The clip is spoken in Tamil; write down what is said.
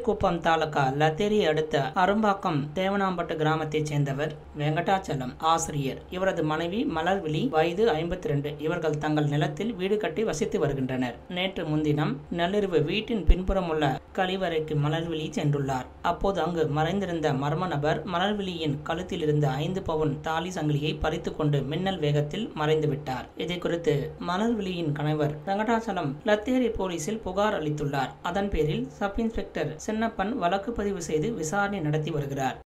கோட்டேரிக்குப்பம் தாலுகா லத்தேரி அடுத்த அரும்பாக்கம் தேவனாம்பட்டு கிராமத்தைச் சேர்ந்தவர் வெங்கடாச்சலம் ஆசிரியர் இவரது மனைவி மலர்விழி வயது ஐம்பத்தி ரெண்டு இவர்கள் தங்கள் நிலத்தில் வீடு கட்டி வசித்து வருகின்றனர் நேற்று முன்தினம் நள்ளிரவு வீட்டின் பின்புறம் உள்ள கழிவறைக்கு மலர்விழி சென்றுள்ளார் அப்போது அங்கு மறைந்திருந்த மர்ம நபர் மலர்விழியின் கழுத்தில் இருந்த ஐந்து பவுன் தாலி சங்கிலியை பறித்துக் கொண்டு மின்னல் வேகத்தில் மறைந்து விட்டார் இதை குறித்து மலர்விழியின் கணவர் வெங்கடாச்சலம் லத்தேரி போலீசில் புகார் அளித்துள்ளார் அதன் பேரில் சப் இன்ஸ்பெக்டர் சின்னப்பன் வழக்கு பதிவு செய்து விசாரணை நடத்தி வருகிறார்